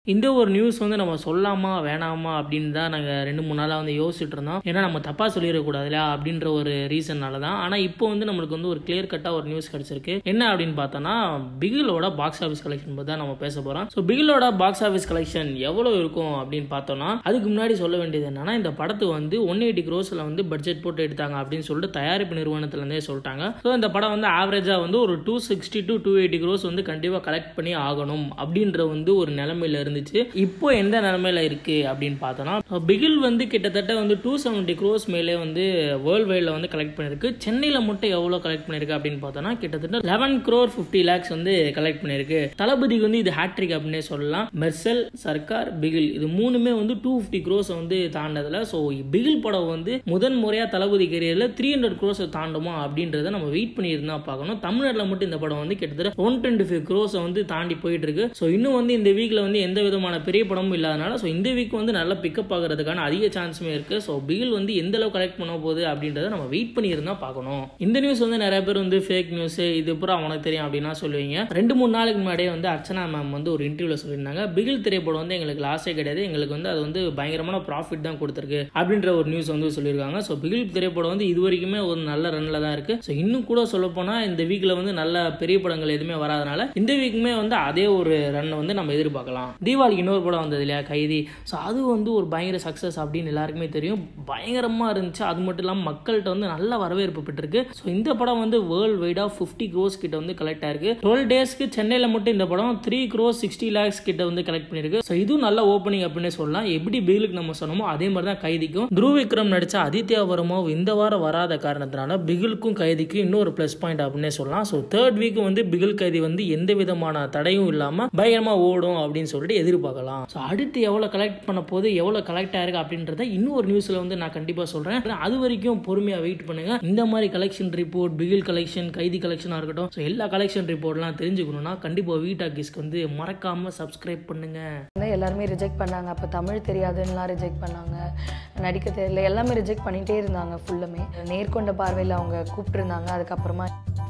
இந்த ஒரு நியூஸ் வந்து நம்ம சொல்லாமா வேணாமா அப்படின்னு தான் நாங்கள் ரெண்டு மூணு நாளாக வந்து யோசிச்சுட்டு இருந்தோம் ஏன்னா நம்ம தப்பாக சொல்லிடக்கூடாதுல அப்படின்ற ஒரு ரீசன்னால தான் ஆனால் இப்போ வந்து நம்மளுக்கு வந்து ஒரு கிளியர் கட்டாக ஒரு நியூஸ் கிடச்சிருக்கு என்ன அப்படின்னு பார்த்தோன்னா பிகிலோட பாக்ஸ் ஆஃபீஸ் கலெக்ஷன் பற்றி தான் நம்ம பேச போகிறோம் ஸோ பிகிலோட பாக்ஸ் ஆஃபீஸ் கலெக்ஷன் எவ்வளோ இருக்கும் அப்படின்னு பார்த்தோன்னா அதுக்கு முன்னாடி சொல்ல வேண்டியது என்னன்னா இந்த படத்துக்கு வந்து ஒன் எயிட்டி க்ரோஸில் வந்து பட்ஜெட் போட்டு எடுத்தாங்க அப்படின்னு சொல்லிட்டு தயாரிப்பு நிறுவனத்துலேருந்தே சொல்லிட்டாங்க ஸோ இந்த படம் வந்து ஆவரேஜாக வந்து ஒரு two sixty to two eighty gross வந்து கண்டிப்பாக கலெக்ட் பண்ணி ஆகணும் அப்படின்ற வந்து ஒரு நிலமையில இருந்துச்சு இப்போ எந்த நிலமையில இருக்கு அப்படின்னு பார்த்தோன்னா பிகில் வந்து கிட்டத்தட்ட வந்து டூ செவன்ட்டி க்ரோஸ் மேலே வந்து வேர்ல்டு வைடில் வந்து கலெக்ட் பண்ணியிருக்கு சென்னையில் மட்டும் எவ்வளோ கலெக்ட் பண்ணியிருக்கு அப்படின்னு பார்த்தோன்னா கிட்டத்தட்ட லெவன் க்ரோர் ஃபிஃப்டி லேக்ஸ் வந்து கலெக்ட் பண்ணியிருக்கு தளபதிக்கு வந்து இது ஹேட்ரிக் அப்படின்னே சொல்லலாம் மெர்சல் சர்க்கார் பிகில் இது மூணுமே வந்து டூ ஃபிஃப்டி க்ரோஸ் வந்து தாண்டதில் ஸோ பிகில் படம் வந்து முதன் முறையாக தளபதி கரியரில் த்ரீ ஹண்ட்ரட் க்ரோஸை தாண்டுமா அப்படின்றத நம்ம வெயிட் பண்ணியிருந்தா பார்க்கணும் தமிழ்நாட்டில் மட்டும் இந்த படம் வந்து கிட்டத்தட்ட ஒன் டுவெண்ட்டி ஃபைவ் க்ரோஸை வந்து தாண்டி போயிட்டு இருக்கு ஸோ இன்னும் வந்து இந்த வீக்கில் வந்து எந்த விதமான பெரிய படமும் இல்லாதனால ஸோ இந்த வீக் வந்து நல்ல பிக்கப் ஆகிறதுக்கான அதிக சான்ஸுமே இருக்கு ஸோ பிகில் வந்து எந்த அளவு கலெக்ட் பண்ண போகுது அப்படின்றத நம்ம வெயிட் பண்ணியிருந்தா பார்க்கணும் இந்த நியூஸ் வந்து நிறைய பேர் வந்து ஃபேக் நியூஸ் இது பூரா உனக்கு தெரியும் அப்படின்னா சொல்லுவீங்க ரெண்டு மூணு நாளுக்கு முன்னாடியே வந்து அர்ச்சனா மேம் வந்து ஒரு இன்டர்வியூல சொல்லியிருந்தாங்க பிகில் திரைப்படம் வந்து எங்களுக்கு லாஸே கிடையாது எங்களுக்கு வந்து அது வந்து பயங்கரமான ப்ராஃபிட் தான் கொடுத்துருக்கு அப்படின்ற ஒரு நியூஸ் வந்து சொல்லியிருக்காங்க ஸோ பிகில் திரைப்படம் வந்து இது வரைக்குமே ஒரு நல்ல ரன்ல தான் இருக்கு ஸோ இன்னும் கூட சொல்ல போனால் இந்த வீக்ல வந்து நல்ல பெரிய படங்கள் எதுவுமே வராதனால இந்த வீக்குமே வந்து அதே ஒரு ரன் வந்து நம்ம எதிர்பார்க்கலாம் தீபாவளிக்கு இன்னொரு படம் வந்தது இல்லையா கைதி ஸோ அது வந்து ஒரு பயங்கர சக்ஸஸ் அப்படின்னு எல்லாருக்குமே தெரியும் பயங்கரமாக இருந்துச்சு அது மட்டும் இல்லாமல் மக்கள்கிட்ட வந்து நல்ல வரவேற்பு பெற்றிருக்கு ஸோ இந்த படம் வந்து வேர்ல்டு வைடாக ஃபிஃப்டி க்ரோஸ் கிட்ட வந்து கலெக்ட் ஆயிருக்கு டுவெல் டேஸ்க்கு சென்னையில் மட்டும் இந்த படம் த்ரீ க்ரோஸ் சிக்ஸ்டி லேக்ஸ் கிட்ட வந்து கலெக்ட் பண்ணியிருக்கு ஸோ இதுவும் நல்ல ஓப்பனிங் அப்படின்னு சொல்லலாம் எப்படி பிகிலுக்கு நம்ம சொன்னோமோ அதே மாதிரி தான் கைதிக்கும் துருவ விக்ரம் நடிச்ச ஆதித்யா வர்மா இந்த வாரம் வராத காரணத்தினால பிகிலுக்கும் கைதிக்கும் இன்னொரு ப்ளஸ் பாயிண்ட் அப்படின்னே சொல்லலாம் ஸோ தேர்ட் வீக் வந்து பிகில் கைதி வந்து எந்த விதமான தடையும் இல்லாமல் பயங்கரமாக ஓடும் அப்படின்னு சொல்லிட்டு எதிர்பார்க்கலாம் ஸோ அடுத்து எவ்வளோ கலெக்ட் பண்ண போது எவ்வளோ கலெக்ட் ஆயிருக்கு அப்படின்றத இன்னும் ஒரு நியூஸில் வந்து நான் கண்டிப்பாக சொல்கிறேன் அது வரைக்கும் பொறுமையாக வெயிட் பண்ணுங்க இந்த மாதிரி கலெக்ஷன் ரிப்போர்ட் பிகில் கலெக்ஷன் கைதி கலெக்ஷனாக இருக்கட்டும் ஸோ எல்லா கலெக்ஷன் ரிப்போர்ட்லாம் தெரிஞ்சுக்கணும்னா கண்டிப்பாக வீட்டாக்கிஸ்க்கு வந்து மறக்காமல் சப்ஸ்கிரைப் பண்ணுங்க வந்து எல்லாருமே ரிஜெக்ட் பண்ணாங்க அப்போ தமிழ் தெரியாதுன்னுலாம் ரிஜெக்ட் பண்ணாங்க நடிக்க தெரியல எல்லாமே ரிஜெக்ட் பண்ணிகிட்டே இருந்தாங்க ஃபுல்லுமே நேர்கொண்ட பார்வையில் அவங்க கூப்பிட்டுருந்தாங்க அதுக்கப்புறமா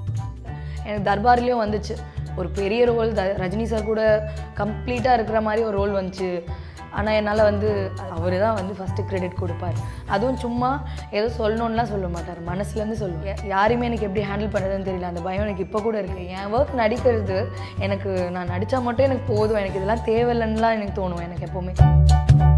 எனக்கு தர்பார்லேயும் வந்துச்சு ஒரு பெரிய ரோல் த ரஜினி சார் கூட கம்ப்ளீட்டாக இருக்கிற மாதிரி ஒரு ரோல் வந்துச்சு ஆனால் என்னால் வந்து அவர் தான் வந்து ஃபஸ்ட்டு கிரெடிட் கொடுப்பார் அதுவும் சும்மா ஏதோ சொல்லணும்லாம் சொல்ல மாட்டார் மனசுலேருந்து சொல்லுவேன் யாரையுமே எனக்கு எப்படி ஹேண்டில் பண்ணுறதுன்னு தெரியல அந்த பயம் எனக்கு இப்போ கூட இருக்குது என் ஒர்க் நடிக்கிறது எனக்கு நான் நடித்தா மட்டும் எனக்கு போதும் எனக்கு இதெல்லாம் தேவையில்லைன்னுலாம் எனக்கு தோணும் எனக்கு எப்போவுமே